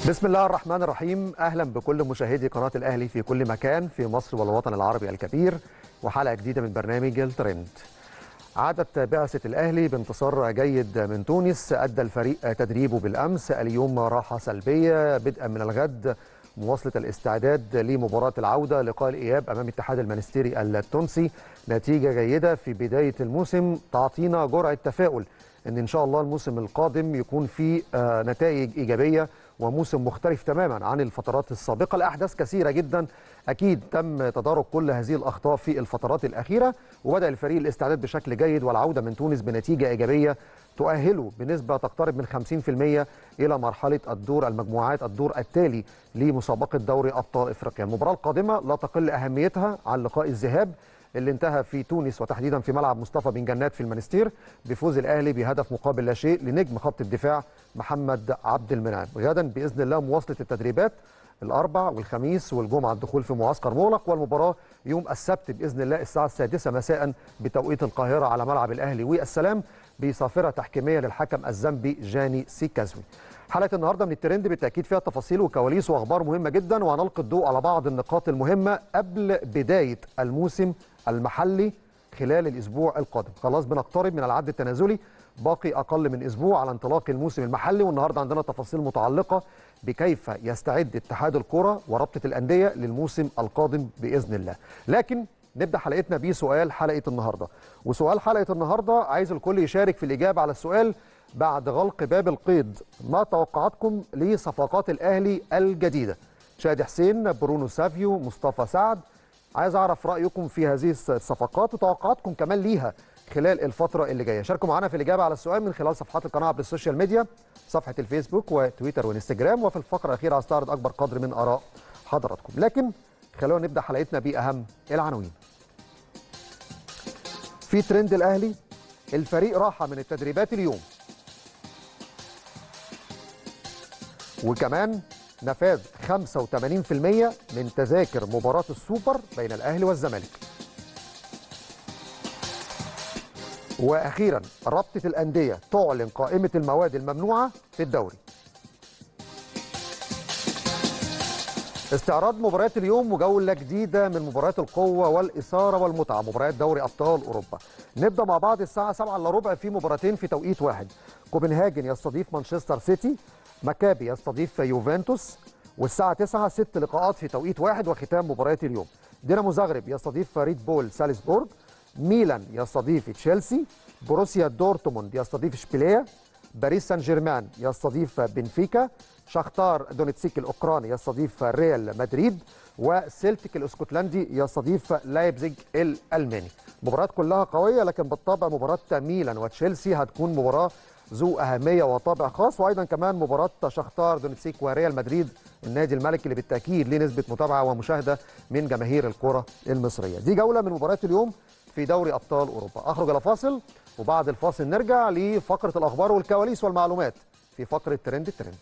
بسم الله الرحمن الرحيم اهلا بكل مشاهدي قناه الاهلي في كل مكان في مصر والوطن العربي الكبير وحلقه جديده من برنامج الترند عادت بعثه الاهلي بانتصار جيد من تونس ادى الفريق تدريبه بالامس اليوم راحه سلبيه بدءا من الغد مواصله الاستعداد لمباراه العوده لقاء الاياب امام الاتحاد المنستيري التونسي نتيجه جيده في بدايه الموسم تعطينا جرعه تفاؤل ان ان شاء الله الموسم القادم يكون فيه آه، نتائج ايجابيه وموسم مختلف تماما عن الفترات السابقه الاحداث كثيره جدا اكيد تم تدارك كل هذه الاخطاء في الفترات الاخيره وبدا الفريق الاستعداد بشكل جيد والعوده من تونس بنتيجه ايجابيه تؤهله بنسبه تقترب من 50% الى مرحله الدور المجموعات الدور التالي لمسابقه دوري ابطال افريقيا المباراه القادمه لا تقل اهميتها عن لقاء الذهاب اللي انتهى في تونس وتحديدا في ملعب مصطفى بن جنات في المنستير بفوز الاهلي بهدف مقابل لا شيء لنجم خط الدفاع محمد عبد المنعم غدا باذن الله مواصله التدريبات الاربع والخميس والجمعه الدخول في معسكر مغلق والمباراه يوم السبت باذن الله الساعه السادسه مساء بتوقيت القاهره على ملعب الاهلي والسلام بصافره تحكيميه للحكم الزامبي جاني سيكازوي حلقه النهارده من الترند بالتاكيد فيها تفاصيل وكواليس واخبار مهمه جدا وهنلقي الضوء على بعض النقاط المهمه قبل بدايه الموسم المحلي خلال الاسبوع القادم خلاص بنقترب من العد التنازلي باقي اقل من اسبوع على انطلاق الموسم المحلي والنهارده عندنا تفاصيل متعلقه بكيف يستعد اتحاد الكره ورابطه الانديه للموسم القادم باذن الله لكن نبدا حلقتنا بسؤال حلقه النهارده وسؤال حلقه النهارده عايز الكل يشارك في الاجابه على السؤال بعد غلق باب القيد ما توقعاتكم لصفقات الاهلي الجديده شادي حسين برونو سافيو مصطفى سعد عايز اعرف رايكم في هذه الصفقات وتوقعاتكم كمان ليها خلال الفتره اللي جايه شاركوا معنا في الاجابه على السؤال من خلال صفحات القناه عبر السوشيال ميديا صفحه الفيسبوك وتويتر وانستجرام وفي الفقره الاخيره هستعرض اكبر قدر من اراء حضراتكم لكن خلونا نبدا حلقتنا باهم العناوين في ترند الاهلي الفريق راحه من التدريبات اليوم وكمان نفاذ 85% من تذاكر مباراة السوبر بين الأهلي والزمالك وأخيرا رابطة الأندية تعلن قائمة المواد الممنوعة في الدوري استعراض مباريات اليوم وجولة جديدة من مباريات القوة والإثارة والمتعة مباريات دوري أبطال أوروبا نبدأ مع بعض الساعة 7 إلا ربع في مباراتين في توقيت واحد كوبنهاجن يستضيف مانشستر سيتي مكابي يستضيف يوفنتوس والساعة 9 ست لقاءات في توقيت واحد وختام مباريات اليوم دينامو زغرب يستضيف ريد بول سالزبورغ ميلان يستضيف تشيلسي بروسيا دورتموند يستضيف اشبيليه باريس سان جيرمان يستضيف بنفيكا شختار دونيتسيك الاوكراني يستضيف ريال مدريد وسيلتيك الاسكتلندي يستضيف لايبزيج الالماني مباريات كلها قويه لكن بالطبع مباراه ميلان وتشيلسي هتكون مباراه ذو اهميه وطابع خاص وايضا كمان مباراه شختار دونيتسيك وريال مدريد النادي الملكي اللي بالتاكيد ليه نسبه متابعه ومشاهده من جماهير الكره المصريه دي جوله من مباريات اليوم في دوري ابطال اوروبا اخرج الى فاصل وبعد الفاصل نرجع لفقره الاخبار والكواليس والمعلومات في فقره ترند الترند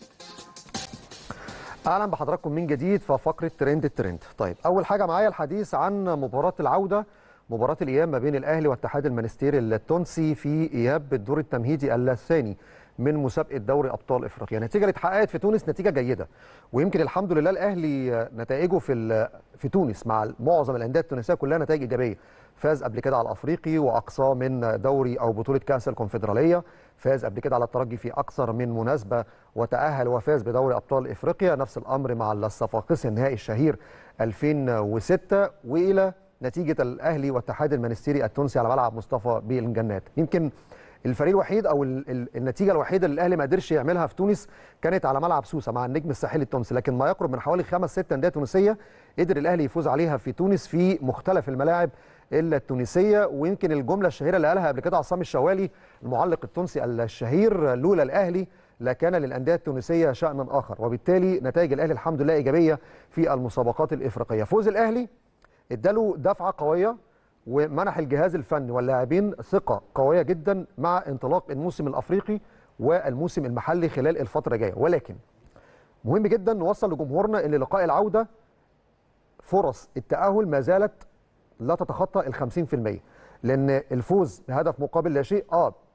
اهلا بحضراتكم من جديد في فقره ترند الترند طيب اول حاجه معايا الحديث عن مباراه العوده مباراة الإياب ما بين الأهلي والاتحاد المنستيري التونسي في إياب الدور التمهيدي الثاني من مسابقة دوري أبطال إفريقيا النتيجة اللي اتحققت في تونس نتيجة جيدة ويمكن الحمد لله الأهلي نتائجه في في تونس مع معظم الأندية التونسية كلها نتائج إيجابية فاز قبل كده على الأفريقي وأقصاه من دوري أو بطولة كأس الكونفدرالية فاز قبل كده على الترجي في أكثر من مناسبة وتأهل وفاز بدوري أبطال إفريقيا نفس الأمر مع الصفاقسي النهائي الشهير 2006 وإلى نتيجه الاهلي والاتحاد المنستيري التونسي على ملعب مصطفى بالجنات يمكن الفريق الوحيد او النتيجه الوحيده اللي الاهلي ما قدرش يعملها في تونس كانت على ملعب سوسه مع النجم الساحلي التونسي لكن ما يقرب من حوالي خمس ست انديه تونسيه قدر الاهلي يفوز عليها في تونس في مختلف الملاعب الا التونسيه ويمكن الجمله الشهيره اللي قالها قبل كده عصام الشوالي المعلق التونسي الشهير لولا الاهلي لكان للانديه التونسيه شانا اخر وبالتالي نتائج الاهلي الحمد لله ايجابيه في المسابقات الافريقيه فوز الاهلي اداله دفعه قويه ومنح الجهاز الفني واللاعبين ثقه قويه جدا مع انطلاق الموسم الافريقي والموسم المحلي خلال الفتره الجايه ولكن مهم جدا نوصل لجمهورنا ان لقاء العوده فرص التاهل ما زالت لا تتخطى ال 50% لان الفوز بهدف مقابل لا شيء اه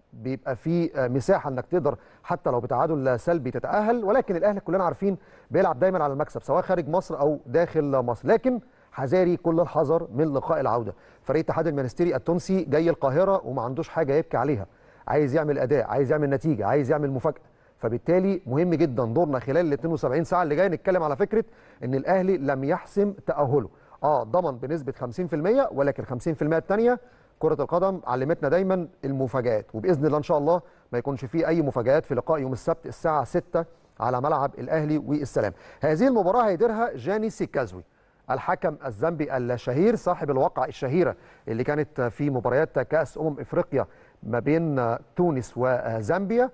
بيبقى في مساحه انك تقدر حتى لو بتعادل سلبي تتاهل ولكن الاهلي كلنا عارفين بيلعب دايما على المكسب سواء خارج مصر او داخل مصر لكن حذاري كل الحذر من لقاء العوده فريق اتحاد المنستيري التونسي جاي القاهره وما عندوش حاجه يبكي عليها عايز يعمل اداء عايز يعمل نتيجه عايز يعمل مفاجاه فبالتالي مهم جدا دورنا خلال ال 72 ساعه اللي جايه نتكلم على فكره ان الاهلي لم يحسم تاهله اه ضمن بنسبه 50% ولكن 50% الثانيه كره القدم علمتنا دايما المفاجات وباذن الله ان شاء الله ما يكونش فيه اي مفاجات في لقاء يوم السبت الساعه 6 على ملعب الاهلي والسلام هذه المباراه هيديرها جاني سيكازوي الحكم الزامبي الشهير صاحب الواقعة الشهيرة اللي كانت في مباريات كأس أمم إفريقيا ما بين تونس وزامبيا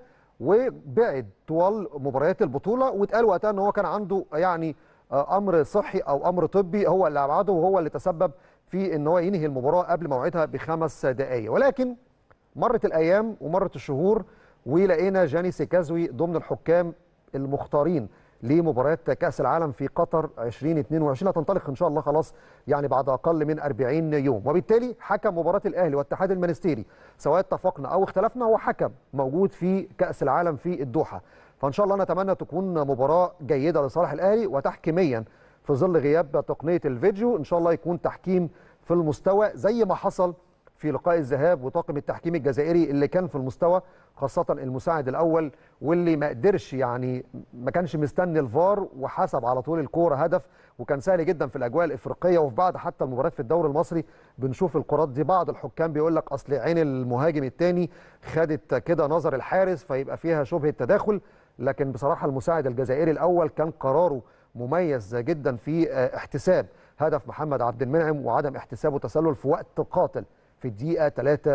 وبعد طوال مباريات البطولة واتقال وقتها ان هو كان عنده يعني امر صحي او امر طبي هو اللي ابعده وهو اللي تسبب في ان هو ينهي المباراة قبل موعدها بخمس دقائق ولكن مرت الايام ومرت الشهور ولقينا جاني سيكازوي ضمن الحكام المختارين لمباريات كأس العالم في قطر 2022 هتنطلق إن شاء الله خلاص يعني بعد أقل من 40 يوم وبالتالي حكم مباراة الأهلي والاتحاد المنستيري سواء اتفقنا أو اختلفنا هو حكم موجود في كأس العالم في الدوحة فإن شاء الله نتمنى تكون مباراة جيدة لصالح الأهلي وتحكيميا في ظل غياب تقنية الفيديو إن شاء الله يكون تحكيم في المستوى زي ما حصل في لقاء الذهاب وطاقم التحكيم الجزائري اللي كان في المستوى خاصة المساعد الأول واللي ما قدرش يعني ما كانش مستني الفار وحسب على طول الكورة هدف وكان سهل جدا في الأجواء الإفريقية وفي بعض حتى المباريات في الدوري المصري بنشوف الكرات دي بعض الحكام بيقول لك أصل عين المهاجم الثاني خدت كده نظر الحارس فيبقى فيها شبهة تداخل لكن بصراحة المساعد الجزائري الأول كان قراره مميز جدا في احتساب هدف محمد عبد المنعم وعدم احتسابه تسلل في وقت قاتل في الدقيقة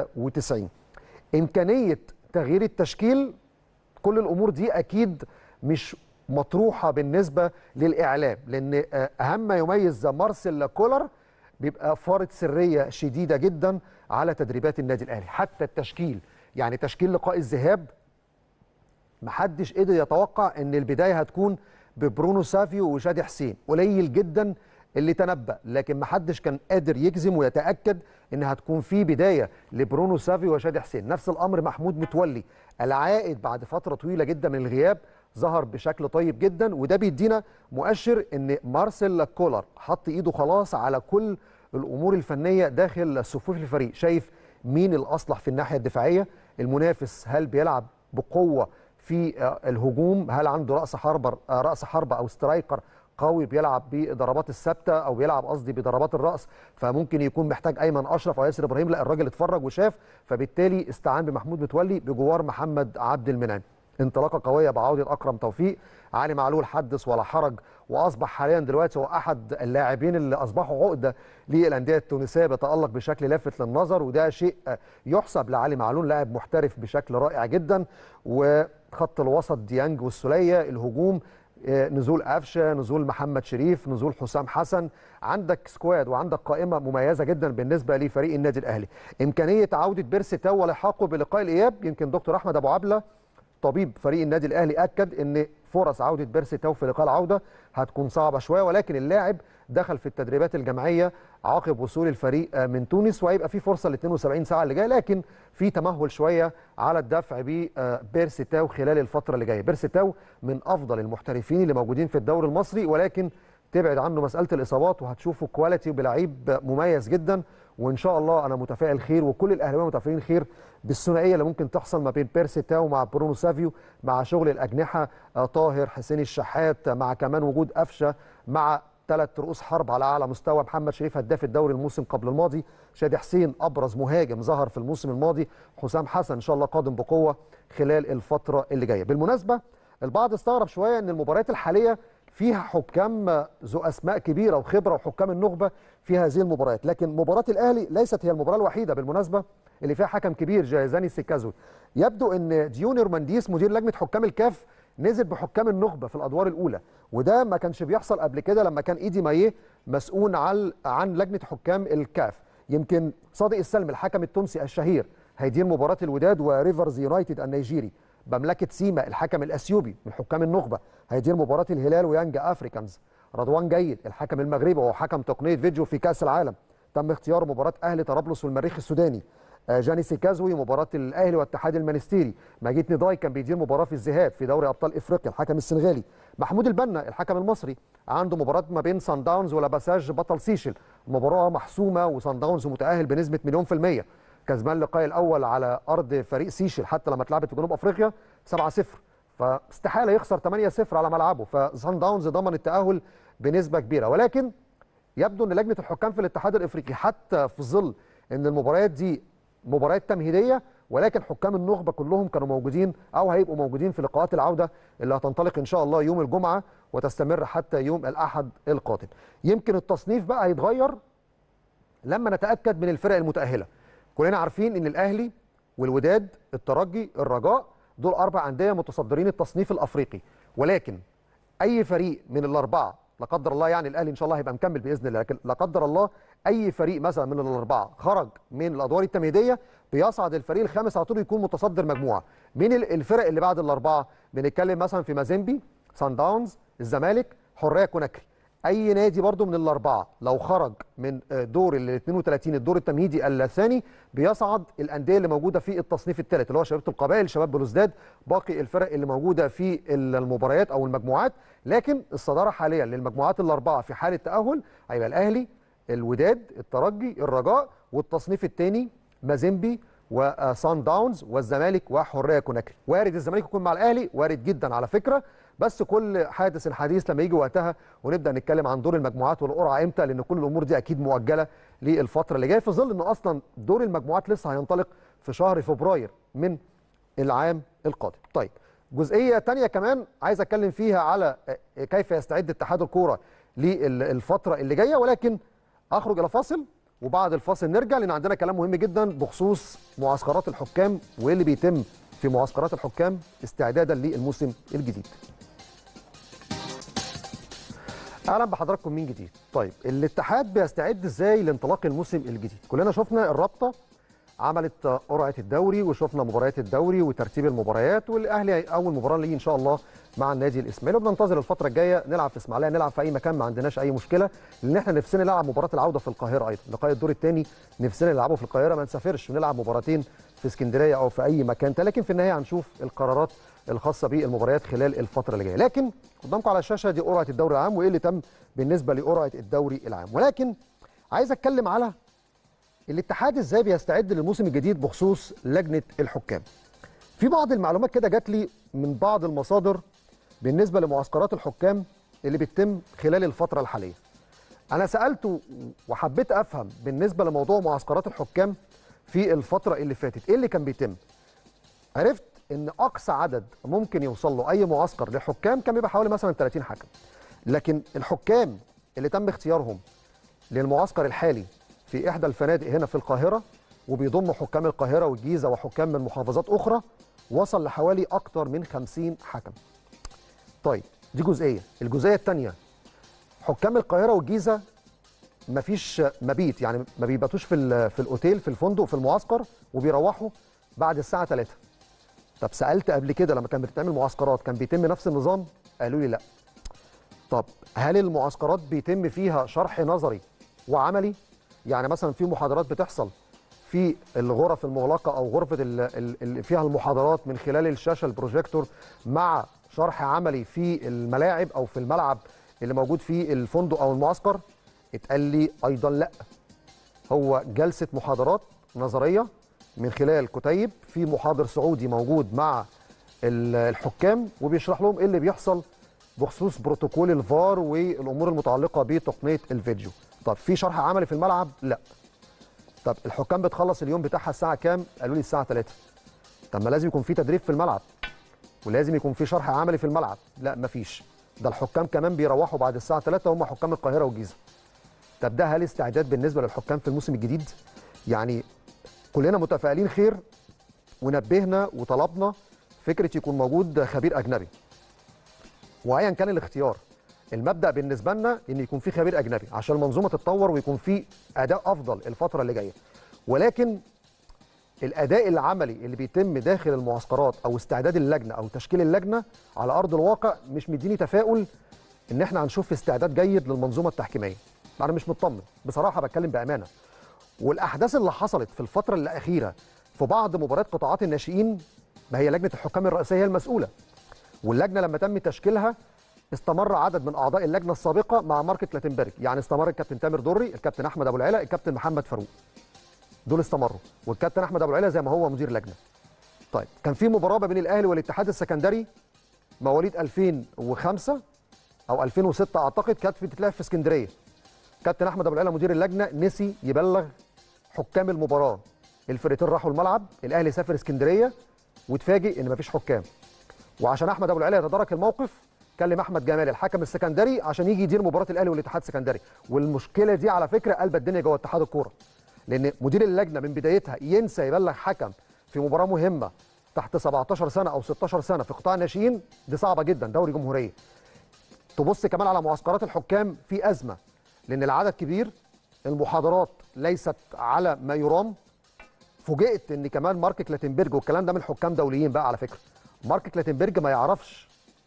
93 إمكانية تغيير التشكيل كل الأمور دي أكيد مش مطروحة بالنسبة للإعلام لأن أهم ما يميز مارسيل كولر بيبقى فارض سرية شديدة جدا على تدريبات النادي الأهلي حتى التشكيل يعني تشكيل لقاء الذهاب محدش قدر يتوقع ان البدايه هتكون ببرونو سافيو وشادي حسين قليل جدا اللي تنبأ لكن محدش كان قادر يجزم ويتأكد ان هتكون في بداية لبرونو سافيو وشادي حسين نفس الامر محمود متولي العائد بعد فترة طويلة جدا من الغياب ظهر بشكل طيب جدا وده بيدينا مؤشر ان مارسيل كولر حط ايده خلاص على كل الامور الفنية داخل صفوف الفريق شايف مين الاصلح في الناحية الدفاعية المنافس هل بيلعب بقوة في الهجوم هل عنده راس حربه راس حربه او سترايكر قوي بيلعب بضربات الثابته او بيلعب قصدي بضربات الراس فممكن يكون محتاج ايمن اشرف او ياسر ابراهيم لا الراجل اتفرج وشاف فبالتالي استعان بمحمود متولي بجوار محمد عبد المنعم انطلاقه قويه بعوده اكرم توفيق علي معلول حدث ولا حرج واصبح حاليا دلوقتي هو احد اللاعبين اللي اصبحوا عقده للانديه التونسيه بيتالق بشكل لافت للنظر وده شيء يحسب لعلي معلول لاعب محترف بشكل رائع جدا وخط الوسط ديانج والسوليه الهجوم نزول قفشه نزول محمد شريف نزول حسام حسن عندك سكواد وعندك قائمه مميزه جدا بالنسبه لفريق النادي الاهلي امكانيه عوده بيرسي تاو ولحاقه بلقاء الاياب يمكن دكتور احمد ابو عبله طبيب فريق النادي الاهلي اكد ان فرص عوده بيرسي تاو في لقاء العوده هتكون صعبه شويه ولكن اللاعب دخل في التدريبات الجماعيه عقب وصول الفريق من تونس وهيبقى في فرصه ل 72 ساعه اللي جايه لكن في تمهل شويه على الدفع ببيرسي تاو خلال الفتره اللي جايه بيرسي تاو من افضل المحترفين اللي موجودين في الدوري المصري ولكن تبعد عنه مساله الاصابات وهتشوفوا كواليتي بلعيب مميز جدا وان شاء الله انا متفائل خير وكل الاهلاويه متفائلين خير بالثنائيه اللي ممكن تحصل ما بين بيرسي تاو مع برونو سافيو مع شغل الاجنحه طاهر حسين الشحات مع كمان وجود قفشه مع ثلاث رؤوس حرب على اعلى مستوى محمد شريف هداف الدوري الموسم قبل الماضي شادي حسين ابرز مهاجم ظهر في الموسم الماضي حسام حسن ان شاء الله قادم بقوه خلال الفتره اللي جايه بالمناسبه البعض استغرب شويه ان المباريات الحاليه فيها حكام ذو اسماء كبيره وخبره وحكام النخبه في هذه المباريات لكن مباراه الاهلي ليست هي المباراه الوحيده بالمناسبه اللي فيها حكم كبير جايزاني سيكازوي يبدو ان ديونير مانديس مدير لجنه حكام الكاف نزل بحكام النخبه في الادوار الاولى وده ما كانش بيحصل قبل كده لما كان ايدي مايه مسؤول عن عن لجنه حكام الكاف يمكن صادق السلم الحكم التونسي الشهير هيدير مباراه الوداد وريفرز يونايتد النيجيري بملكه سيما الحكم الاثيوبي من حكام النخبه هيدير مباراه الهلال ويانج افريكانز رضوان جيد الحكم المغربي وهو حكم تقنيه فيديو في كاس العالم تم اختيار مباراه اهلي طرابلس والمريخ السوداني جاني سيكازوي مباراه الاهلي والاتحاد المنستيري ماجيت نداي كان بيدير مباراه في الذهاب في دوري ابطال افريقيا الحكم السنغالي محمود البنا الحكم المصري عنده مباراه ما بين سان داونز ولاباساج بطل سيشل مباراه محسومه وسان داونز متاهل بنسبه مليون في الميه كسبان اللقاء الاول على ارض فريق سيشل حتى لما اتلعبت في جنوب افريقيا 7-0 فاستحاله يخسر 8-0 على ملعبه فسان داونز ضمن التاهل بنسبه كبيره ولكن يبدو ان لجنه الحكام في الاتحاد الافريقي حتى في ظل ان المباريات دي مباريات تمهيديه ولكن حكام النخبه كلهم كانوا موجودين او هيبقوا موجودين في لقاءات العوده اللي هتنطلق ان شاء الله يوم الجمعه وتستمر حتى يوم الاحد القادم. يمكن التصنيف بقى هيتغير لما نتاكد من الفرق المتاهله. كلنا عارفين ان الاهلي والوداد الترجي الرجاء دول اربع انديه متصدرين التصنيف الافريقي ولكن اي فريق من الاربعه لا قدر الله يعني الاهلي ان شاء الله هيبقى مكمل باذن الله لكن لا قدر الله اي فريق مثلا من الاربعه خرج من الادوار التمهيديه بيصعد الفريق الخامس على طول يكون متصدر مجموعه مين الفرق اللي بعد الاربعه بنتكلم مثلا في مازيمبي سان داونز الزمالك حريه كوناكري اي نادي برضو من الاربعه لو خرج من دور ال 32 الدور التمهيدي الثاني بيصعد الانديه اللي موجوده في التصنيف الثالث اللي هو شباب القبائل شباب بلوزداد باقي الفرق اللي موجوده في المباريات او المجموعات لكن الصداره حاليا للمجموعات الاربعه في حاله تاهل هيبقى الاهلي الوداد الترجي الرجاء والتصنيف الثاني مازيمبي وسان داونز والزمالك وحريه كوناكري وارد الزمالك يكون مع الاهلي وارد جدا على فكره بس كل حادث حديث لما يجي وقتها ونبدا نتكلم عن دور المجموعات والقرعه امتى لان كل الامور دي اكيد مؤجله للفتره اللي جايه في ظل ان اصلا دور المجموعات لسه هينطلق في شهر فبراير من العام القادم. طيب جزئيه ثانيه كمان عايز اتكلم فيها على كيف يستعد اتحاد الكوره للفتره اللي جايه ولكن اخرج الى فاصل وبعد الفاصل نرجع لان عندنا كلام مهم جدا بخصوص معسكرات الحكام وايه اللي بيتم في معسكرات الحكام استعدادا للموسم الجديد. اهلا بحضراتكم من جديد. طيب الاتحاد بيستعد ازاي لانطلاق الموسم الجديد؟ كلنا شفنا الرابطه عملت قرعه الدوري وشفنا مباريات الدوري وترتيب المباريات والاهلي اول مباراه ليه ان شاء الله مع النادي الاسماعيلي وبننتظر الفتره الجايه نلعب في اسماعيليه نلعب في اي مكان ما عندناش اي مشكله لان احنا نفسنا نلعب مباراه العوده في القاهره ايضا لقاء الدور الثاني نفسنا نلعبه في القاهره ما نسافرش ونلعب مباراتين في اسكندريه او في اي مكان تاني لكن في النهايه هنشوف القرارات الخاصه بالمباريات خلال الفتره اللي جايه لكن قدامكم على الشاشه دي قرعه الدوري العام وايه اللي تم بالنسبه لقرعه الدوري العام ولكن عايز اتكلم على الاتحاد ازاي بيستعد للموسم الجديد بخصوص لجنه الحكام في بعض المعلومات كده جات لي من بعض المصادر بالنسبه لمعسكرات الحكام اللي بتتم خلال الفتره الحاليه انا سالته وحبيت افهم بالنسبه لموضوع معسكرات الحكام في الفتره اللي فاتت ايه اللي كان بيتم عرفت ان اقصى عدد ممكن يوصل له اي معسكر للحكام كان بيبقى حوالي مثلا 30 حكم لكن الحكام اللي تم اختيارهم للمعسكر الحالي في احدى الفنادق هنا في القاهره وبيضم حكام القاهره والجيزه وحكام من محافظات اخرى وصل لحوالي اكتر من 50 حكم. طيب دي جزئيه، الجزئيه الثانيه حكام القاهره والجيزه مفيش مبيت يعني ما بيباتوش في في الاوتيل في الفندق في المعسكر وبيروحوا بعد الساعه 3. طب سالت قبل كده لما كان بتتعمل معسكرات كان بيتم نفس النظام؟ قالوا لي لا. طب هل المعسكرات بيتم فيها شرح نظري وعملي؟ يعني مثلا في محاضرات بتحصل في الغرف المغلقه او غرفه اللي فيها المحاضرات من خلال الشاشه البروجيكتور مع شرح عملي في الملاعب او في الملعب اللي موجود في الفندق او المعسكر اتقال لي ايضا لا هو جلسه محاضرات نظريه من خلال كتيب في محاضر سعودي موجود مع الحكام وبيشرح لهم ايه اللي بيحصل بخصوص بروتوكول الفار والامور المتعلقه بتقنيه الفيديو طب في شرح عملي في الملعب لا طب الحكام بتخلص اليوم بتاعها الساعه كام قالوا لي الساعه 3 طب ما لازم يكون في تدريب في الملعب ولازم يكون في شرح عملي في الملعب لا مفيش ده الحكام كمان بيروحوا بعد الساعه 3 هم حكام القاهره والجيزه طب ده هل استعداد بالنسبه للحكام في الموسم الجديد يعني كلنا متفائلين خير ونبهنا وطلبنا فكره يكون موجود خبير اجنبي وايا كان الاختيار المبدا بالنسبه لنا ان يكون في خبير اجنبي عشان المنظومه تتطور ويكون في اداء افضل الفتره اللي جايه ولكن الاداء العملي اللي بيتم داخل المعسكرات او استعداد اللجنه او تشكيل اللجنه على ارض الواقع مش مديني تفاؤل ان احنا هنشوف استعداد جيد للمنظومه التحكيميه انا مش مطمن بصراحه بتكلم بامانه والاحداث اللي حصلت في الفتره الاخيره في بعض مباريات قطاعات الناشئين ما هي لجنه الحكام الرئيسيه هي المسؤوله واللجنه لما تم تشكيلها استمر عدد من اعضاء اللجنه السابقه مع ماركة لاتنبرج يعني استمر الكابتن تامر دري الكابتن احمد ابو العلا الكابتن محمد فاروق دول استمروا والكابتن احمد ابو العلا زي ما هو مدير لجنه طيب كان في مباراه ما بين الاهلي والاتحاد السكندري مواليد 2005 او 2006 اعتقد كانت بتتلعب في اسكندريه كابتن احمد ابو العلا مدير اللجنه نسي يبلغ حكام المباراه الفرقتين راحوا الملعب الاهلي سافر اسكندريه وتفاجئ ان مفيش حكام وعشان احمد ابو العلا يتدارك الموقف كلم احمد جمال الحكم السكندري عشان يجي يدير مباراه الاهلي والاتحاد السكندري والمشكله دي على فكره قلبت الدنيا جوه اتحاد الكوره لان مدير اللجنه من بدايتها ينسى يبلغ حكم في مباراه مهمه تحت 17 سنه او 16 سنه في قطاع الناشئين دي صعبه جدا دوري جمهوريه تبص كمان على معسكرات الحكام في ازمه لان العدد كبير المحاضرات ليست على ما يرام فوجئت ان كمان مارك كلاتنبرج والكلام ده من حكام دوليين بقى على فكره مارك كلاتنبرج ما يعرفش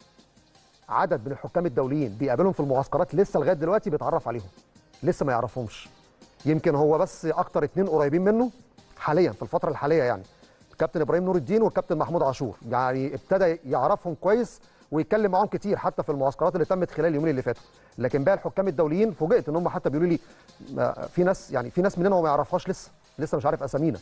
عدد من الحكام الدوليين بيقابلهم في المعسكرات لسه لغايه دلوقتي بيتعرف عليهم لسه ما يعرفهمش يمكن هو بس اكتر اتنين قريبين منه حاليا في الفتره الحاليه يعني الكابتن ابراهيم نور الدين والكابتن محمود عاشور يعني ابتدى يعرفهم كويس ويتكلم معاهم كتير حتى في المعسكرات اللي تمت خلال اليومين اللي فاتوا لكن باقي الحكام الدوليين فوجئت ان هم حتى بيقولوا لي ما- في ناس يعني في ناس مننا هو ما يعرفهاش لسه لسه مش عارف اسامينا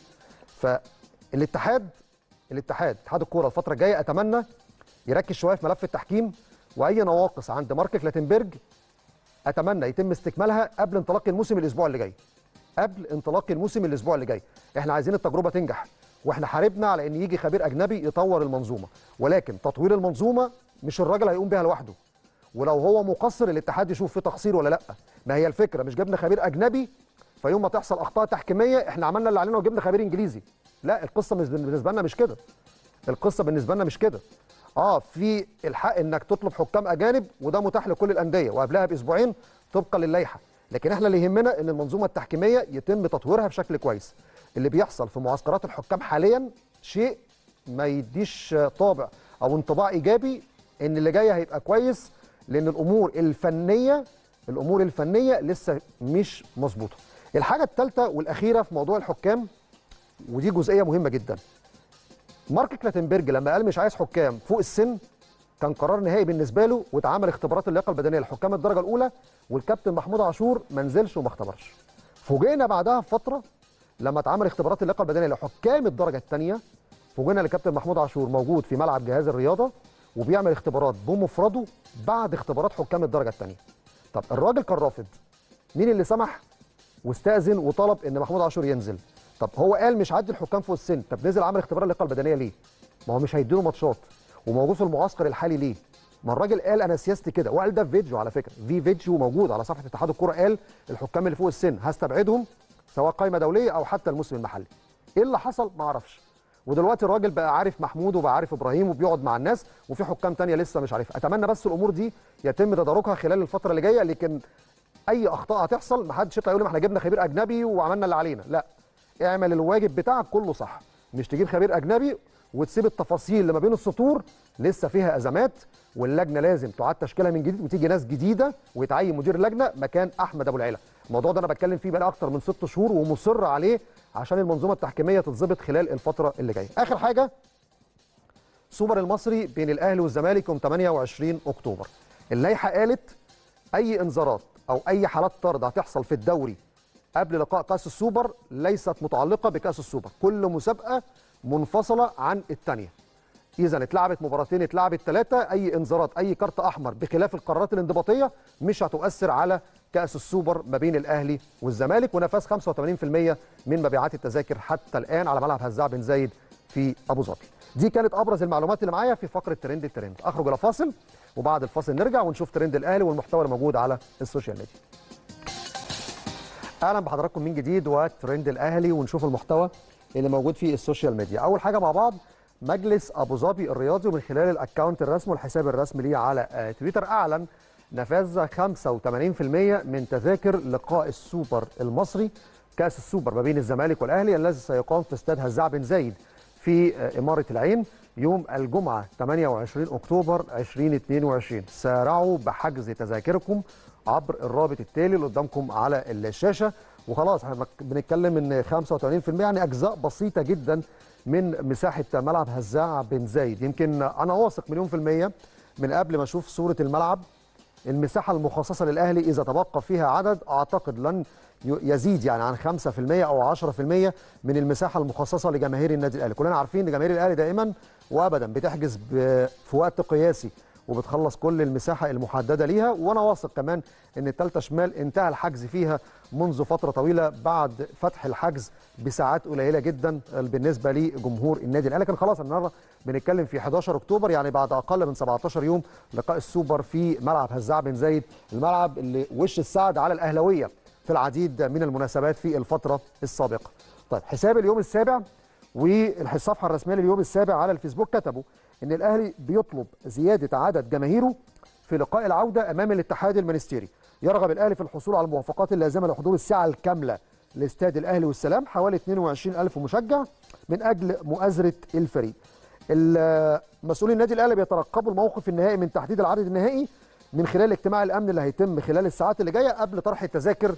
فالاتحاد الاتحاد اتحاد الكوره الفتره الجايه اتمنى يركز شويه في ملف التحكيم واي نواقص عند مارك كلاتنبرج اتمنى يتم استكمالها قبل انطلاق الموسم الاسبوع اللي جاي قبل انطلاق الموسم الاسبوع اللي جاي احنا عايزين التجربه تنجح واحنا حاربنا على ان يجي خبير اجنبي يطور المنظومه ولكن تطوير المنظومه مش الراجل هيقوم بيها لوحده ولو هو مقصر الاتحاد يشوف فيه تقصير ولا لا ما هي الفكره مش جبنا خبير اجنبي فيوم ما تحصل اخطاء تحكيميه احنا عملنا اللي علينا وجبنا خبير انجليزي لا القصه مش بالنسبه لنا مش كده القصه بالنسبه لنا مش كده اه في الحق انك تطلب حكام اجانب وده متاح لكل الانديه وقبلها باسبوعين طبقا للائحه لكن احنا اللي يهمنا ان المنظومه التحكيميه يتم تطويرها بشكل كويس اللي بيحصل في معسكرات الحكام حاليا شيء ما يديش طابع او انطباع ايجابي ان اللي جاي هيبقى كويس لان الامور الفنيه الامور الفنيه لسه مش مظبوطه الحاجه الثالثه والاخيره في موضوع الحكام ودي جزئيه مهمه جدا مارك كلاتنبرج لما قال مش عايز حكام فوق السن كان قرار نهائي بالنسبه له واتعمل اختبارات اللياقه البدنيه لحكام الدرجه الاولى والكابتن محمود عاشور ما نزلش وما اختبرش فوجئنا بعدها بفتره لما اتعمل اختبارات اللياقه البدنيه لحكام الدرجه الثانيه فوجئنا ان الكابتن محمود عاشور موجود في ملعب جهاز الرياضه وبيعمل اختبارات بمفرده بعد اختبارات حكام الدرجه الثانيه طب الراجل كان رافض مين اللي سمح واستاذن وطلب ان محمود عاشور ينزل طب هو قال مش عدي الحكام فوق السن طب نزل عمل اختبار اللياقه البدنيه ليه ما هو مش هيديله ماتشات وموجود في المعسكر الحالي ليه ما الراجل قال انا سياستي كده وقال ده في فيديو على فكره في فيديو موجود على صفحه اتحاد الكوره قال الحكام اللي فوق السن هستبعدهم سواء قائمه دوليه او حتى الموسم المحلي ايه اللي حصل ما اعرفش ودلوقتي الراجل بقى عارف محمود وبقى عارف ابراهيم وبيقعد مع الناس وفي حكام تانية لسه مش عارفها اتمنى بس الامور دي يتم تداركها خلال الفتره اللي جايه لكن اي اخطاء هتحصل ما حدش يطلع يقول ما احنا جبنا خبير اجنبي وعملنا اللي علينا لا اعمل الواجب بتاعك كله صح مش تجيب خبير اجنبي وتسيب التفاصيل اللي ما بين السطور لسه فيها ازمات واللجنه لازم تعاد تشكيلها من جديد وتيجي ناس جديده ويتعين مدير اللجنه مكان احمد ابو العلا الموضوع ده انا بتكلم فيه بقى اكتر من ست شهور ومصر عليه عشان المنظومه التحكيميه تتظبط خلال الفتره اللي جايه اخر حاجه سوبر المصري بين الاهلي والزمالك يوم 28 اكتوبر اللائحه قالت اي انذارات او اي حالات طرد هتحصل في الدوري قبل لقاء كاس السوبر ليست متعلقه بكاس السوبر كل مسابقه منفصله عن الثانيه اذا اتلعبت مباراتين اتلعبت ثلاثه اي انذارات اي كارت احمر بخلاف القرارات الانضباطيه مش هتؤثر على كاس السوبر ما بين الاهلي والزمالك ونفاذ 85% من مبيعات التذاكر حتى الان على ملعب هزاع بن زايد في ابو ظبي دي كانت ابرز المعلومات اللي معايا في فقره ترند الترند اخرج الى فاصل وبعد الفاصل نرجع ونشوف ترند الاهلي والمحتوى الموجود على السوشيال ميديا اهلا بحضراتكم من جديد وترند الاهلي ونشوف المحتوى اللي موجود في السوشيال ميديا اول حاجه مع بعض مجلس ابو ظبي الرياضي ومن خلال الاكونت الرسمي والحساب الرسمي ليه على آه، تويتر اعلن نفاذ 85% من تذاكر لقاء السوبر المصري كاس السوبر ما بين الزمالك والاهلي الذي سيقام في استاد هزاع بن زايد في آه، اماره العين يوم الجمعه 28 اكتوبر 2022 سارعوا بحجز تذاكركم عبر الرابط التالي اللي قدامكم على الشاشه وخلاص احنا بنتكلم ان 85% يعني اجزاء بسيطه جدا من مساحه ملعب هزاع بن زايد يمكن انا واثق مليون في الميه من قبل ما اشوف صوره الملعب المساحه المخصصه للاهلي اذا تبقى فيها عدد اعتقد لن يزيد يعني عن 5% او 10% من المساحه المخصصه لجماهير النادي الاهلي كلنا عارفين ان جماهير الاهلي دائما وابدا بتحجز في وقت قياسي وبتخلص كل المساحه المحدده ليها وانا واثق كمان ان الثالثه شمال انتهى الحجز فيها منذ فتره طويله بعد فتح الحجز بساعات قليله جدا بالنسبه لجمهور النادي الاهلي لكن خلاص النهارده بنتكلم في 11 اكتوبر يعني بعد اقل من 17 يوم لقاء السوبر في ملعب هزاع بن زايد الملعب اللي وش السعد على الاهلاويه في العديد من المناسبات في الفتره السابقه. طيب حساب اليوم السابع والصفحه الرسميه لليوم السابع على الفيسبوك كتبوا ان الاهلي بيطلب زياده عدد جماهيره في لقاء العوده امام الاتحاد المنستيري يرغب الاهلي في الحصول على الموافقات اللازمه لحضور الساعه الكامله لاستاد الاهلي والسلام حوالي 22000 مشجع من اجل مؤازره الفريق مسؤولي النادي الاهلي بيترقبوا الموقف النهائي من تحديد العدد النهائي من خلال اجتماع الامن اللي هيتم خلال الساعات اللي جايه قبل طرح التذاكر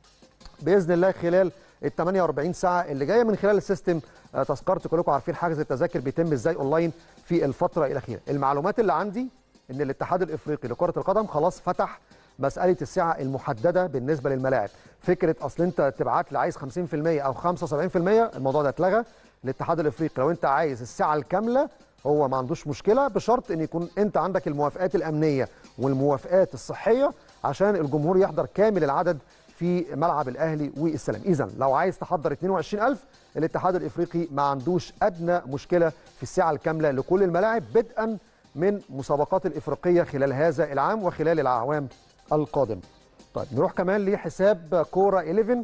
باذن الله خلال ال 48 ساعه اللي جايه من خلال السيستم تذكرت كلكم عارفين حجز التذاكر بيتم ازاي اونلاين في الفتره الاخيره المعلومات اللي عندي ان الاتحاد الافريقي لكره القدم خلاص فتح مساله السعه المحدده بالنسبه للملاعب فكره اصل انت تبعت لي عايز 50% او 75% الموضوع ده اتلغى الاتحاد الافريقي لو انت عايز السعه الكامله هو ما عندوش مشكله بشرط ان يكون انت عندك الموافقات الامنيه والموافقات الصحيه عشان الجمهور يحضر كامل العدد في ملعب الاهلي والسلام اذا لو عايز تحضر 22000 الاتحاد الافريقي ما عندوش ادنى مشكله في الساعه الكامله لكل الملاعب بدءا من مسابقات الافريقيه خلال هذا العام وخلال الاعوام القادمه طيب نروح كمان لحساب كوره 11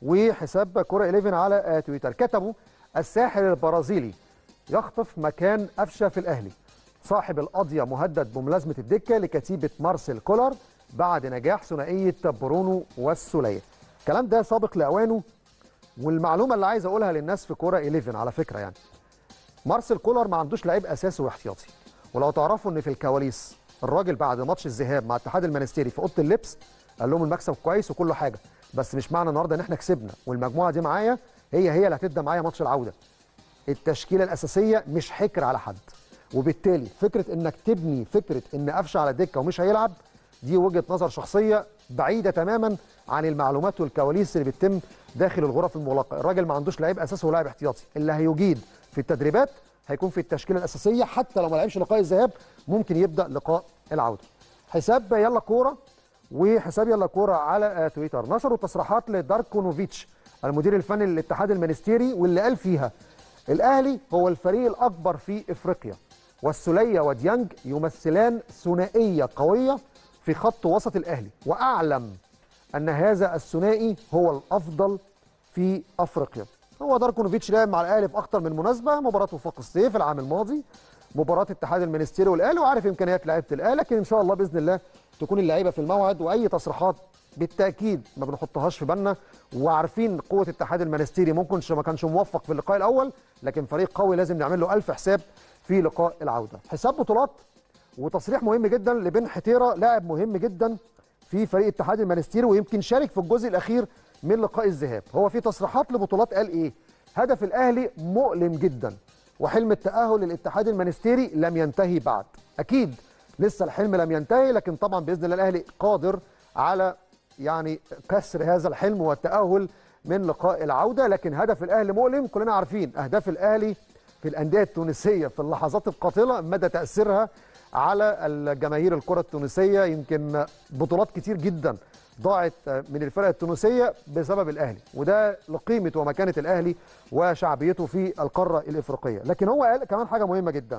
وحساب كوره 11 على تويتر كتبوا الساحر البرازيلي يخطف مكان أفشة في الأهلي صاحب القضية مهدد بملازمة الدكة لكتيبة مارسيل كولر بعد نجاح ثنائية برونو والسولية الكلام ده سابق لأوانه والمعلومة اللي عايز أقولها للناس في كورة 11 على فكرة يعني مارسيل كولر ما عندوش لعيب أساسي واحتياطي ولو تعرفوا إن في الكواليس الراجل بعد ماتش الذهاب مع الاتحاد المنستيري في أوضة اللبس قال لهم المكسب كويس وكل حاجة بس مش معنى النهارده إن إحنا كسبنا والمجموعة دي معايا هي هي اللي هتبدأ معايا ماتش العودة التشكيله الاساسيه مش حكر على حد وبالتالي فكره انك تبني فكره ان قفشه على دكه ومش هيلعب دي وجهه نظر شخصيه بعيده تماما عن المعلومات والكواليس اللي بتتم داخل الغرف المغلقه الراجل ما عندوش لعيب اساسي ولاعب احتياطي اللي هيجيد في التدريبات هيكون في التشكيله الاساسيه حتى لو ما لعبش لقاء الذهاب ممكن يبدا لقاء العوده حساب يلا كوره وحساب يلا كوره على تويتر نشروا تصريحات لداركونوفيتش المدير الفني للاتحاد المنستيري واللي قال فيها الاهلي هو الفريق الاكبر في افريقيا والسوليه وديانج يمثلان ثنائيه قويه في خط وسط الاهلي واعلم ان هذا الثنائي هو الافضل في افريقيا هو داركونوفيتش لعب مع الاهلي في اكثر من مناسبه مباراه وفاق الصيف العام الماضي مباراه اتحاد المنستيري والاهلي وعارف امكانيات لعيبه الاهلي لكن ان شاء الله باذن الله تكون اللعيبه في الموعد واي تصريحات بالتاكيد ما بنحطهاش في بالنا وعارفين قوه الاتحاد المنستيري ممكن ما كانش موفق في اللقاء الاول لكن فريق قوي لازم نعمل له ألف حساب في لقاء العوده حساب بطولات وتصريح مهم جدا لبن حتيره لاعب مهم جدا في فريق اتحاد المنستيري ويمكن شارك في الجزء الاخير من لقاء الذهاب هو في تصريحات لبطولات قال ايه هدف الاهلي مؤلم جدا وحلم التاهل للاتحاد المنستيري لم ينتهي بعد اكيد لسه الحلم لم ينتهي لكن طبعا باذن الله الاهلي قادر على يعني كسر هذا الحلم والتأهل من لقاء العودة لكن هدف الأهلي مؤلم كلنا عارفين أهداف الأهلي في الأندية التونسية في اللحظات القاتلة مدى تأثيرها على الجماهير الكرة التونسية يمكن بطولات كتير جدا ضاعت من الفرق التونسية بسبب الأهلي وده لقيمة ومكانة الأهلي وشعبيته في القارة الإفريقية لكن هو قال كمان حاجة مهمة جدا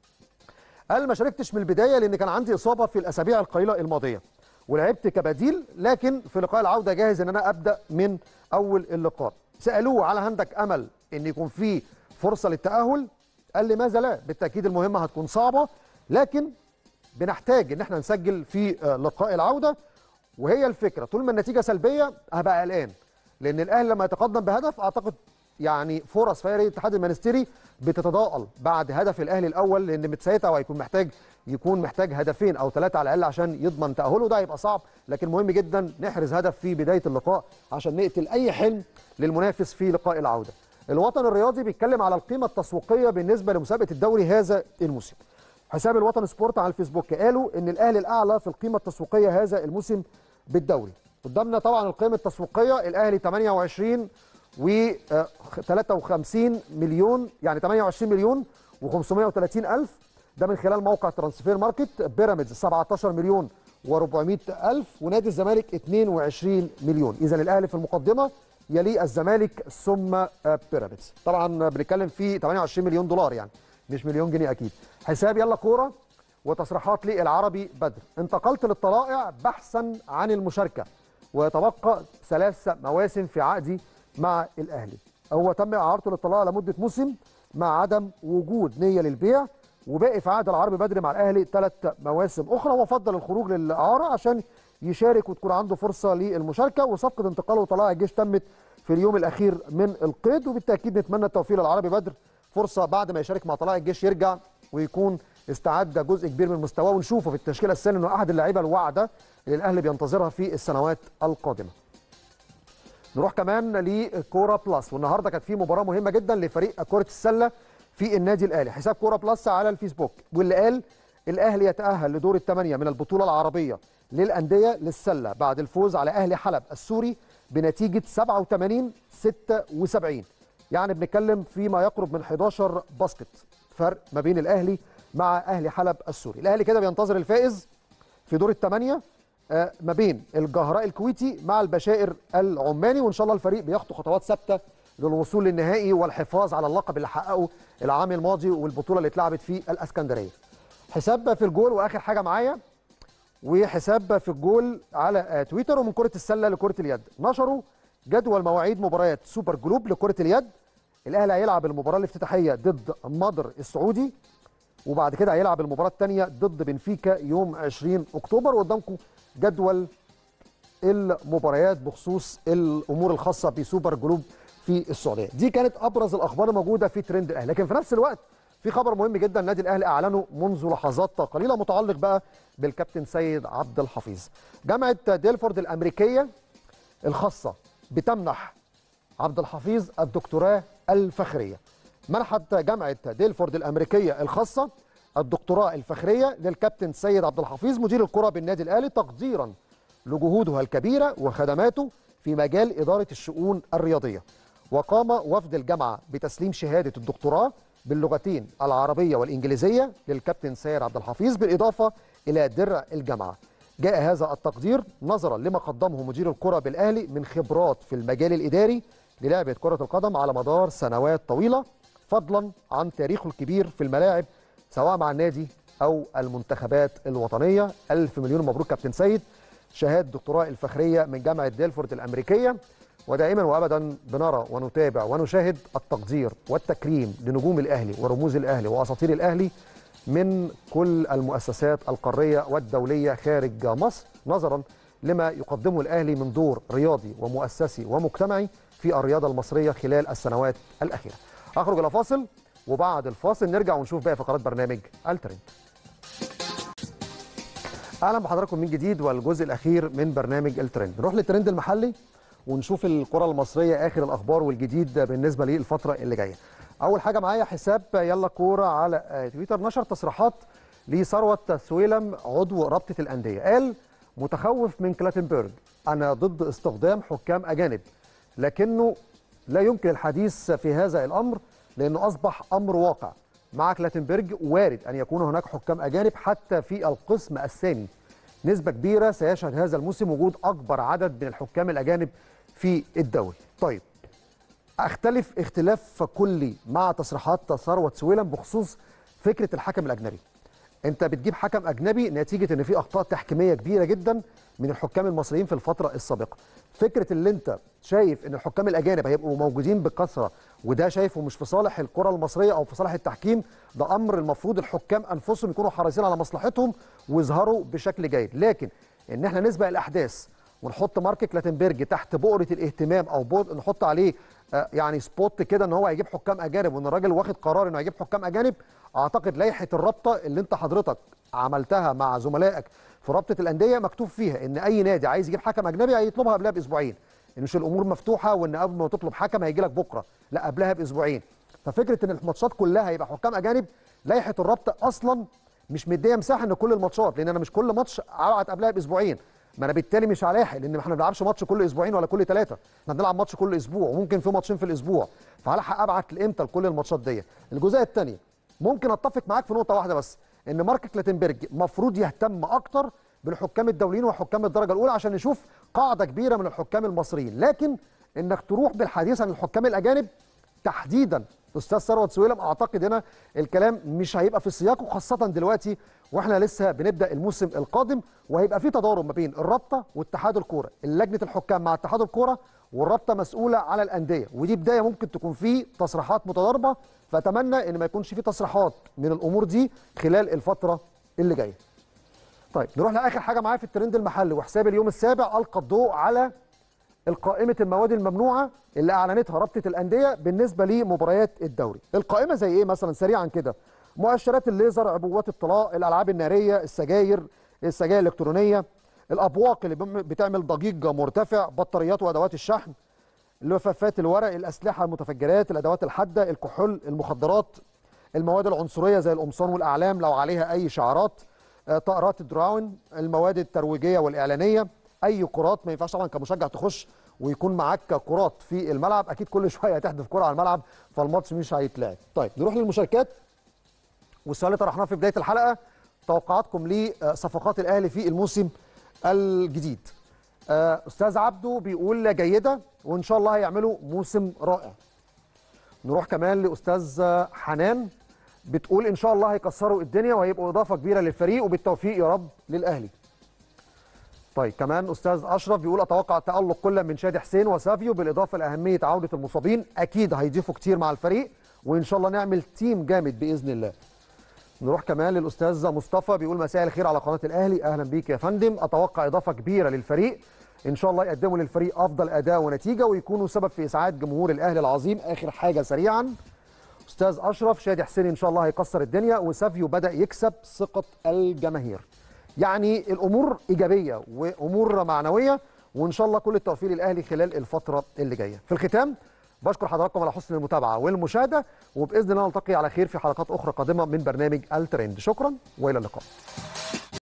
قال ما شاركتش من البداية لأن كان عندي إصابة في الأسابيع القليلة الماضية ولعبت كبديل لكن في لقاء العوده جاهز ان انا ابدا من اول اللقاء سالوه على عندك امل ان يكون في فرصه للتاهل قال لماذا لا بالتاكيد المهمه هتكون صعبه لكن بنحتاج ان احنا نسجل في لقاء العوده وهي الفكره طول ما النتيجه سلبيه هبقى قلقان لان الاهلي لما يتقدم بهدف اعتقد يعني فرص فريق الاتحاد المنستيري بتتضاءل بعد هدف الاهلي الاول لان متسيتا وهيكون محتاج يكون محتاج هدفين او ثلاثه على الاقل عشان يضمن تاهله ده هيبقى صعب لكن مهم جدا نحرز هدف في بدايه اللقاء عشان نقتل اي حلم للمنافس في لقاء العوده. الوطن الرياضي بيتكلم على القيمه التسويقيه بالنسبه لمسابقه الدوري هذا الموسم. حساب الوطن سبورت على الفيسبوك قالوا ان الاهلي الاعلى في القيمه التسويقيه هذا الموسم بالدوري. قدامنا طبعا القيمه التسويقيه الاهلي 28 و 53 مليون يعني 28 مليون و530 الف ده من خلال موقع ترانسفير ماركت بيراميدز 17 مليون و400 الف ونادي الزمالك 22 مليون اذا الاهلي في المقدمه يلي الزمالك ثم بيراميدز طبعا بنتكلم في 28 مليون دولار يعني مش مليون جنيه اكيد حساب يلا كوره وتصريحات للعربي بدر انتقلت للطلائع بحثا عن المشاركه ويتبقى ثلاث مواسم في عقدي مع الاهلي هو تم اعارته للطلائع لمده موسم مع عدم وجود نيه للبيع وباقي في عقد العربي بدري مع الاهلي ثلاث مواسم اخرى وفضل الخروج للاعاره عشان يشارك وتكون عنده فرصه للمشاركه وصفقه انتقاله لطلائع الجيش تمت في اليوم الاخير من القيد وبالتاكيد نتمنى التوفيق للعربي بدر فرصه بعد ما يشارك مع طلائع الجيش يرجع ويكون استعد جزء كبير من مستواه ونشوفه في التشكيله السنه انه احد اللعيبه الواعده اللي الاهلي بينتظرها في السنوات القادمه. نروح كمان لكوره بلس والنهارده كانت في مباراه مهمه جدا لفريق كره السله في النادي الاهلي حساب كوره بلس على الفيسبوك واللي قال الاهلي يتاهل لدور الثمانيه من البطوله العربيه للانديه للسله بعد الفوز على اهلي حلب السوري بنتيجه 87 76 يعني بنتكلم فيما يقرب من 11 باسكت فرق ما بين الاهلي مع اهلي حلب السوري الاهلي كده بينتظر الفائز في دور الثمانيه ما بين الجهراء الكويتي مع البشائر العماني وان شاء الله الفريق بيخطو خطوات ثابته للوصول للنهائي والحفاظ على اللقب اللي حققه العام الماضي والبطوله اللي اتلعبت في الاسكندريه. حساب في الجول واخر حاجه معايا وحساب في الجول على تويتر ومن كره السله لكره اليد نشروا جدول مواعيد مباريات سوبر جلوب لكره اليد الاهلي هيلعب المباراه الافتتاحيه ضد مضر السعودي وبعد كده هيلعب المباراه الثانيه ضد بنفيكا يوم 20 اكتوبر وقدامكم جدول المباريات بخصوص الامور الخاصه بسوبر جلوب في السعوديه دي كانت ابرز الاخبار الموجوده في ترند الاهلي لكن في نفس الوقت في خبر مهم جدا النادي الاهلي اعلنه منذ لحظات قليله متعلق بقى بالكابتن سيد عبد الحفيظ جامعه ديلفورد الامريكيه الخاصه بتمنح عبد الحفيظ الدكتوراه الفخريه منحت جامعه ديلفورد الامريكيه الخاصه الدكتوراه الفخريه للكابتن سيد عبد الحفيظ مدير الكره بالنادي الاهلي تقديرا لجهوده الكبيره وخدماته في مجال اداره الشؤون الرياضيه وقام وفد الجامعه بتسليم شهاده الدكتوراه باللغتين العربيه والانجليزيه للكابتن سيد عبد الحفيظ بالاضافه الى درع الجامعه جاء هذا التقدير نظرا لما قدمه مدير الكره بالاهلي من خبرات في المجال الاداري للعبه كره القدم على مدار سنوات طويله فضلا عن تاريخه الكبير في الملاعب سواء مع النادي او المنتخبات الوطنيه الف مليون مبروك كابتن سيد شهاده الدكتوراه الفخريه من جامعه ديلفورد الامريكيه ودائما وابدا بنرى ونتابع ونشاهد التقدير والتكريم لنجوم الاهلي ورموز الاهلي واساطير الاهلي من كل المؤسسات القاريه والدوليه خارج مصر نظرا لما يقدمه الاهلي من دور رياضي ومؤسسي ومجتمعي في الرياضه المصريه خلال السنوات الاخيره. اخرج الى فاصل وبعد الفاصل نرجع ونشوف باقي فقرات برنامج الترند. اهلا بحضراتكم من جديد والجزء الاخير من برنامج الترند. نروح للترند المحلي ونشوف الكره المصريه اخر الاخبار والجديد بالنسبه للفتره اللي جايه. اول حاجه معايا حساب يلا كوره على تويتر نشر تصريحات لثروت سويلم عضو رابطه الانديه قال متخوف من كلاتنبرج انا ضد استخدام حكام اجانب لكنه لا يمكن الحديث في هذا الامر لانه اصبح امر واقع مع كلاتنبرج وارد ان يكون هناك حكام اجانب حتى في القسم الثاني نسبه كبيره سيشهد هذا الموسم وجود اكبر عدد من الحكام الاجانب في الدوري طيب اختلف اختلاف كلي مع تصريحات ثروت سويلم بخصوص فكره الحكم الاجنبي انت بتجيب حكم اجنبي نتيجه ان في اخطاء تحكيميه كبيره جدا من الحكام المصريين في الفتره السابقه فكره اللي انت شايف ان الحكام الاجانب هيبقوا موجودين بكثره وده شايفه مش في صالح الكره المصريه او في صالح التحكيم ده امر المفروض الحكام انفسهم يكونوا حريصين على مصلحتهم ويظهروا بشكل جيد لكن ان احنا نسبق الاحداث ونحط مارك كلاتنبرج تحت بؤره الاهتمام او بؤر نحط عليه آه، يعني سبوت كده ان هو هيجيب حكام اجانب وان الراجل واخد قرار انه هيجيب حكام اجانب اعتقد لائحه الرابطه اللي انت حضرتك عملتها مع زملائك في رابطه الانديه مكتوب فيها ان اي نادي عايز يجيب حكم اجنبي هيطلبها قبلها باسبوعين ان مش الامور مفتوحه وان قبل ما تطلب حكم هيجي لك بكره لا قبلها باسبوعين ففكره ان الماتشات كلها هيبقى حكام اجانب لائحه الرابطه اصلا مش مديه مساحه ان كل الماتشات لان انا مش كل ماتش ابعت قبلها باسبوعين ما انا بالتالي مش هلاحق لان احنا ما بنلعبش ماتش كل اسبوعين ولا كل ثلاثه احنا بنلعب ماتش كل اسبوع وممكن في ماتشين في الاسبوع فهلحق ابعت لامتى لكل الماتشات دي الجزئيه الثانيه ممكن اتفق معاك في نقطه واحده بس ان مارك كلاتنبرج المفروض يهتم اكتر بالحكام الدوليين وحكام الدرجه الاولى عشان نشوف قاعده كبيره من الحكام المصريين لكن انك تروح بالحديث عن الحكام الاجانب تحديدا استاذ ثروت سويلم اعتقد هنا الكلام مش هيبقى في سياقه خاصه دلوقتي واحنا لسه بنبدا الموسم القادم وهيبقى في تضارب ما بين الرابطه واتحاد الكوره لجنه الحكام مع اتحاد الكوره والرابطه مسؤوله على الانديه ودي بدايه ممكن تكون في تصريحات متضاربه فاتمنى ان ما يكونش في تصريحات من الامور دي خلال الفتره اللي جايه طيب نروح لاخر حاجه معايا في الترند المحلي وحساب اليوم السابع القى الضوء على القائمه المواد الممنوعه اللي اعلنتها رابطه الانديه بالنسبه لمباريات الدوري القائمه زي ايه مثلا سريعا كده مؤشرات الليزر عبوات الطلاء الالعاب الناريه السجاير السجاير الالكترونيه الابواق اللي بم- بتعمل ضجيج مرتفع بطاريات وادوات الشحن لفافات الورق الاسلحه المتفجرات الادوات الحاده الكحول المخدرات المواد العنصريه زي القمصان والاعلام لو عليها اي شعارات آه، طائرات الدراون المواد الترويجيه والاعلانيه اي كرات ما ينفعش طبعا كمشجع تخش ويكون معاك كرات في الملعب اكيد كل شويه هتحدف كره على الملعب فالماتش مش هيتلعب طيب نروح للمشاركات والسؤال اللي طرحناه في بدايه الحلقه توقعاتكم لصفقات الاهلي في الموسم الجديد آه، استاذ عبده بيقول جيده وان شاء الله هيعملوا موسم رائع نروح كمان لاستاذ حنان بتقول ان شاء الله هيكسروا الدنيا وهيبقوا اضافه كبيره للفريق وبالتوفيق يا رب للاهلي طيب كمان استاذ اشرف بيقول اتوقع تالق كل من شادي حسين وسافيو بالاضافه لاهميه عوده المصابين اكيد هيضيفوا كتير مع الفريق وان شاء الله نعمل تيم جامد باذن الله نروح كمان للاستاذ مصطفى بيقول مساء الخير على قناه الاهلي اهلا بيك يا فندم اتوقع اضافه كبيره للفريق ان شاء الله يقدموا للفريق افضل اداء ونتيجه ويكونوا سبب في اسعاد جمهور الاهلي العظيم اخر حاجه سريعا استاذ اشرف شادي حسين ان شاء الله هيكسر الدنيا وسافيو بدا يكسب ثقه الجماهير يعني الامور ايجابيه وامور معنويه وان شاء الله كل التوفيق للاهلي خلال الفتره اللي جايه في الختام بشكر حضراتكم على حسن المتابعه والمشاهده وباذن الله نلتقي على خير في حلقات اخرى قادمه من برنامج الترند شكرا والى اللقاء